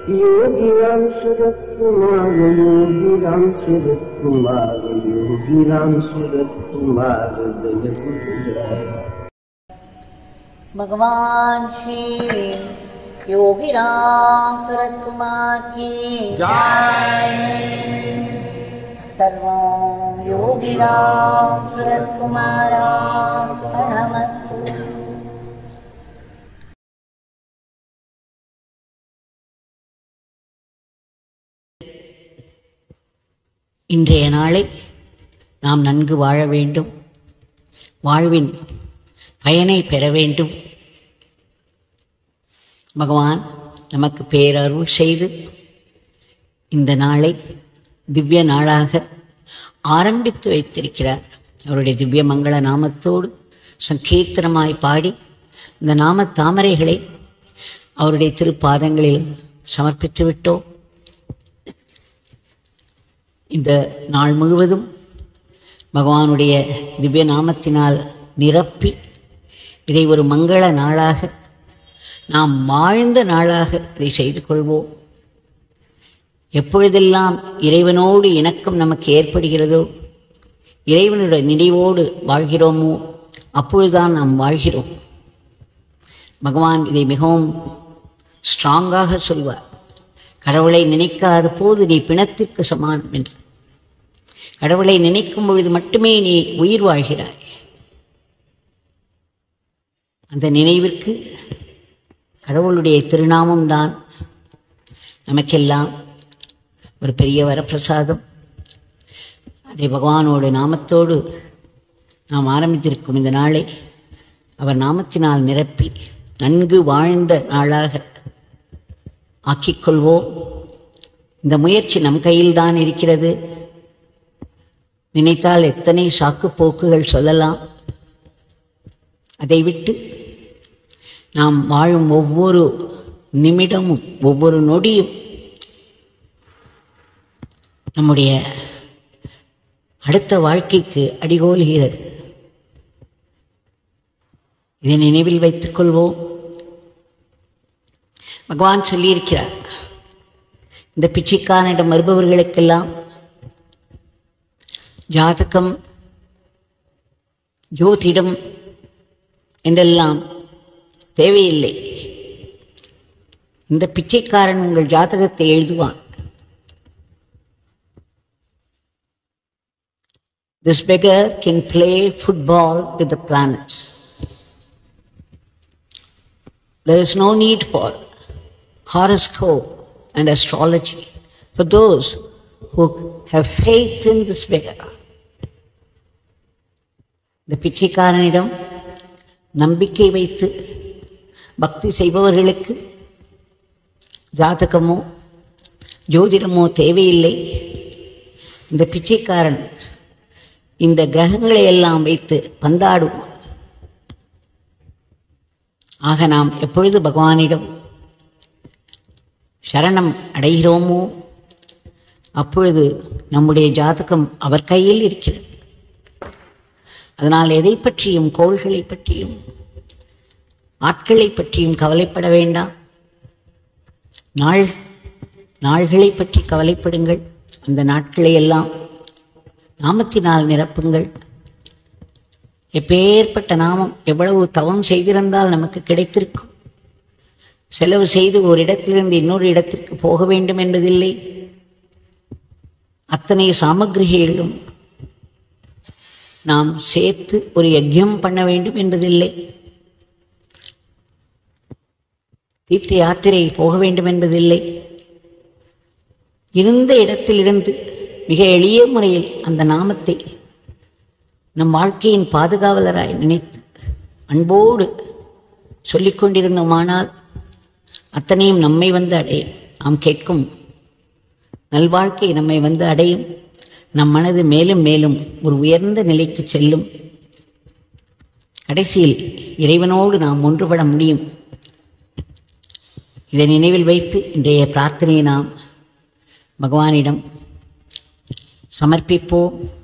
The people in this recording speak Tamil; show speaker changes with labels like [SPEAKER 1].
[SPEAKER 1] योगी राम सूरत कुमार योगी राम सूरत कुमार योगी राम सूरत कुमार जय गुरुदेव
[SPEAKER 2] भगवान श्री योगी राम सूरत कुमार की सर्वं योगी राम सूरत कुमारार्पणमस्तु
[SPEAKER 3] இன்றைய நாளை நாம் நன்கு வாழ வேண்டும் வாழ்வின் பயனை பெற வேண்டும் பகவான் நமக்கு பேரருள் செய்து இந்த நாளை திவ்ய நாளாக ஆரம்பித்து வைத்திருக்கிறார் அவருடைய திவ்ய மங்கள நாமத்தோடு சங்கீர்த்தனமாய் பாடி இந்த நாம தாமரைகளை அவருடைய திருப்பாதங்களில் சமர்ப்பித்து விட்டோம் இந்த நாள் முழுவதும் பகவானுடைய திவ்ய நாமத்தினால் நிரப்பி இதை ஒரு மங்கள நாளாக நாம் வாழ்ந்த நாளாக இதை செய்து கொள்வோம் எப்பொழுதெல்லாம் இறைவனோடு இணக்கம் நமக்கு ஏற்படுகிறதோ இறைவனுடைய நினைவோடு வாழ்கிறோமோ அப்பொழுதுதான் நாம் வாழ்கிறோம் பகவான் இதை மிகவும் ஸ்ட்ராங்காக சொல்வார் கடவுளை நினைக்காத போது நீ பிணத்திற்கு சமானம் என்று கடவுளை நினைக்கும் பொழுது மட்டுமே நீ உயிர் வாழ்கிறாய் அந்த நினைவிற்கு கடவுளுடைய திருநாமம்தான் நமக்கெல்லாம் ஒரு பெரிய வரப்பிரசாதம் அதை பகவானோட நாமத்தோடு நாம் ஆரம்பித்திருக்கும் இந்த நாளை அவர் நாமத்தினால் நிரப்பி நன்கு வாழ்ந்த நாளாக ஆக்கிக்கொள்வோம் இந்த முயற்சி நம் கையில்தான் இருக்கிறது நினைத்தால் எத்தனை சாக்கு போக்குகள் சொல்லலாம் அதை விட்டு நாம் வாழும் ஒவ்வொரு நிமிடமும் ஒவ்வொரு நொடியும் நம்முடைய அடுத்த வாழ்க்கைக்கு அடிகோலுகிறது இதை நினைவில் வைத்துக் கொள்வோம் பகவான் சொல்லியிருக்கிறார் இந்த பிச்சைக்காரனிடம் வருபவர்களுக்கெல்லாம் ஜாதகம் ஜோதிடம் என்றெல்லாம் தேவையில்லை இந்த பிச்சைக்காரன் உங்கள் ஜாதகத்தை எழுதுவான் This beggar can play football with the planets. There is no need for horoscope and astrology for those who have faith in this beggar. இந்த பிச்சைக்காரனிடம் நம்பிக்கை வைத்து பக்தி செய்பவர்களுக்கு ஜாதகமோ ஜோதிடமோ தேவையில்லை இந்த பிச்சைக்காரன் இந்த கிரகங்களை எல்லாம் வைத்து பந்தாடுவான் ஆக நாம் எப்பொழுது பகவானிடம் சரணம் அடைகிறோமோ அப்பொழுது நம்முடைய ஜாதகம் அவர் கையில் இருக்கிறது அதனால் எதை பற்றியும் கோள்களை பற்றியும் ஆட்களை பற்றியும் கவலைப்பட வேண்டாம் நாள் நாள்களை பற்றி கவலைப்படுங்கள் அந்த நாட்களை எல்லாம் நாமத்தினால் நிரப்புங்கள் எப்பேற்பட்ட நாமம் எவ்வளவு தவம் செய்திருந்தால் நமக்கு கிடைத்திருக்கும் செலவு செய்து ஒரு இடத்திலிருந்து இன்னொரு இடத்திற்கு போக வேண்டும் என்பதில்லை அத்தனை சாமகிரிகளும் நாம் சேர்த்து ஒரு யஜ்யம் பண்ண வேண்டும் என்பதில்லை தீர்த்த யாத்திரை போக வேண்டும் என்பதில்லை இருந்த இடத்திலிருந்து மிக எளிய முறையில் அந்த நாமத்தை நம் வாழ்க்கையின் பாதுகாவலராய் நினைத்து அன்போடு சொல்லிக் கொண்டிருந்தோமானால் அத்தனையும் நம்மை வந்து அடையும் நாம் கேட்கும் நல்வாழ்க்கை நம்மை வந்து அடையும் நம் மனது மேலும் மேலும் ஒரு உயர்ந்த நிலைக்கு செல்லும் கடைசியில் இறைவனோடு நாம் ஒன்றுபட முடியும் இதை நினைவில் வைத்து இன்றைய பிரார்த்தனையை நாம் பகவானிடம் சமர்ப்பிப்போம்